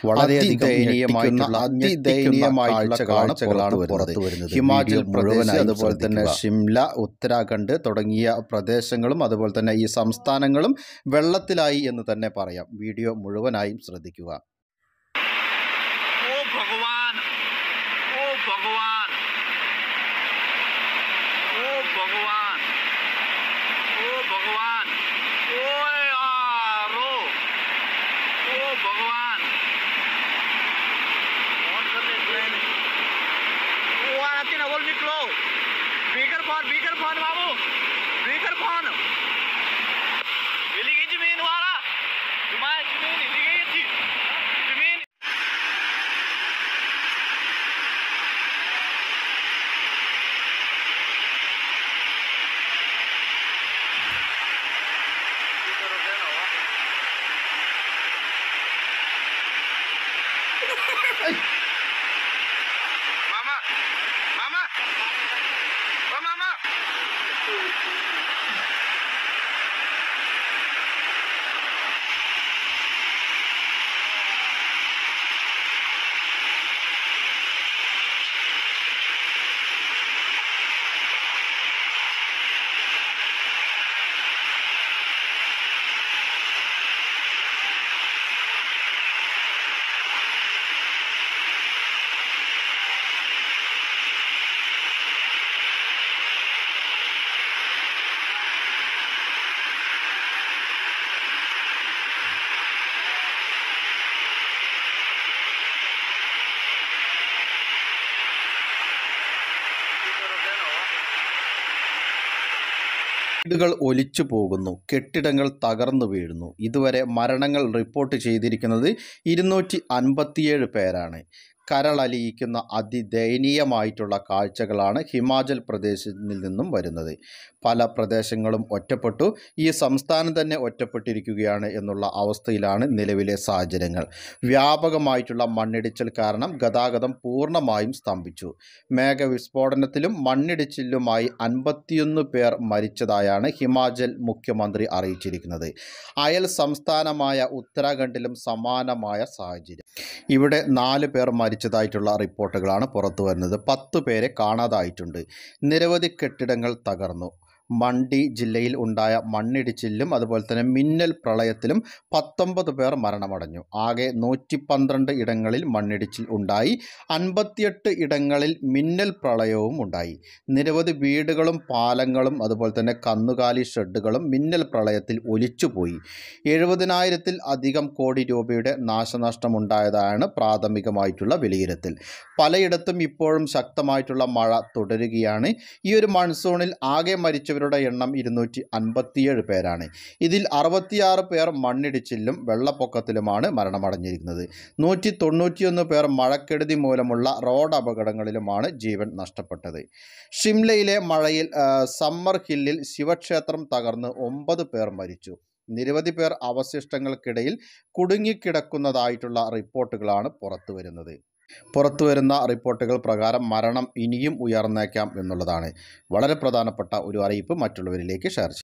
വളരെയധികം അതിദയനീയമായിട്ടുള്ള അതിദയനീയമായിട്ടുള്ള കാഴ്ചകളാണ് പുറത്തു വരുന്നത് ഹിമാചൽ വീഡിയോ പ്രദേശ് മുഴുവനായും അതുപോലെ തന്നെ ശ്രദ്ധിക്കുക. ഷിംല ഉത്തരാഖണ്ഡ് തുടങ്ങിയ പ്രദേശങ്ങളും അതുപോലെ തന്നെ ഈ സംസ്ഥാനങ്ങളും വെള്ളത്തിലായി എന്ന് തന്നെ പറയാം വീഡിയോ മുഴുവനായും ശ്രദ്ധിക്കുക ओ भगवान ओ भगवान ओ भगवान ओ भगवान ओ यारो ओ भगवान कौन कर रहे प्लेन ओ आती ना बोल निकलो स्पीकर फोन स्पीकर फोन बाबू स्पीकर फोन हिली गई जमीन वाला तुम्हारी जमीन हिली गई थी जमीन Mama! Mama! Oh, Mama! വീടുകൾ ഒലിച്ചു പോകുന്നു കെട്ടിടങ്ങൾ തകർന്നു വീഴുന്നു ഇതുവരെ മരണങ്ങൾ റിപ്പോർട്ട് ചെയ്തിരിക്കുന്നത് ഇരുന്നൂറ്റി അൻപത്തിയേഴ് പേരാണ് കരളലിയിക്കുന്ന അതിദയനീയമായിട്ടുള്ള കാഴ്ചകളാണ് ഹിമാചൽ പ്രദേശിൽ നിന്നും വരുന്നത് പല പ്രദേശങ്ങളും ഒറ്റപ്പെട്ടു ഈ സംസ്ഥാനം തന്നെ ഒറ്റപ്പെട്ടിരിക്കുകയാണ് എന്നുള്ള അവസ്ഥയിലാണ് നിലവിലെ സാഹചര്യങ്ങൾ വ്യാപകമായിട്ടുള്ള മണ്ണിടിച്ചിൽ കാരണം ഗതാഗതം പൂർണ്ണമായും സ്തംഭിച്ചു മേഘവിസ്ഫോടനത്തിലും മണ്ണിടിച്ചിലുമായി അൻപത്തിയൊന്ന് പേർ മരിച്ചതായാണ് ഹിമാചൽ മുഖ്യമന്ത്രി അറിയിച്ചിരിക്കുന്നത് അയൽ സംസ്ഥാനമായ ഉത്തരാഖണ്ഡിലും സമാനമായ സാഹചര്യം ഇവിടെ നാല് പേർ മരിച്ചതായിട്ടുള്ള റിപ്പോർട്ടുകളാണ് പുറത്തു വരുന്നത് പത്ത് പേരെ കാണാതായിട്ടുണ്ട് നിരവധി കെട്ടിടങ്ങൾ തകർന്നു മണ്ഡി ജില്ലയിൽ ഉണ്ടായ മണ്ണിടിച്ചിലും അതുപോലെ തന്നെ മിന്നൽ പ്രളയത്തിലും പത്തൊമ്പത് പേർ മരണമടഞ്ഞു ആകെ നൂറ്റി പന്ത്രണ്ട് ഇടങ്ങളിൽ മണ്ണിടിച്ചിൽ ഉണ്ടായി അൻപത്തിയെട്ട് ഇടങ്ങളിൽ മിന്നൽ പ്രളയവും ഉണ്ടായി നിരവധി വീടുകളും പാലങ്ങളും അതുപോലെ തന്നെ കന്നുകാലി ഷെഡുകളും മിന്നൽ പ്രളയത്തിൽ ഒലിച്ചുപോയി എഴുപതിനായിരത്തിൽ അധികം കോടി രൂപയുടെ നാശനഷ്ടമുണ്ടായതാണ് പ്രാഥമികമായിട്ടുള്ള വിലയിരുത്തൽ പലയിടത്തും ഇപ്പോഴും ശക്തമായിട്ടുള്ള മഴ തുടരുകയാണ് ഈ ഒരു മൺസൂണിൽ ആകെ മരിച്ചവരുടെ എണ്ണം ഇരുന്നൂറ്റി അൻപത്തിയേഴ് പേരാണ് ഇതിൽ അറുപത്തിയാറ് പേർ മണ്ണിടിച്ചിലും വെള്ളപ്പൊക്കത്തിലുമാണ് മരണമടഞ്ഞിരിക്കുന്നത് നൂറ്റി തൊണ്ണൂറ്റിയൊന്ന് പേർ മഴക്കെടുതി മൂലമുള്ള റോഡ് അപകടങ്ങളിലുമാണ് ജീവൻ നഷ്ടപ്പെട്ടത് ഷിംലയിലെ മഴയിൽ ആ, സമ്മർ ഹില്ലിൽ ശിവക്ഷേത്രം തകർന്ന് ഒമ്പത് പേർ മരിച്ചു നിരവധി പേർ അവശിഷ്ടങ്ങൾക്കിടയിൽ കുടുങ്ങിക്കിടക്കുന്നതായിട്ടുള്ള റിപ്പോർട്ടുകളാണ് പുറത്തു വരുന്നത് പുറത്തു വരുന്ന റിപ്പോർട്ടുകൾ പ്രകാരം മരണം ഇനിയും ഉയർന്നേക്കാം എന്നുള്ളതാണ് വളരെ പ്രധാനപ്പെട്ട ഒരു അറിയിപ്പ് മറ്റുള്ളവരിലേക്ക് ഷെയർ ചെയ്യും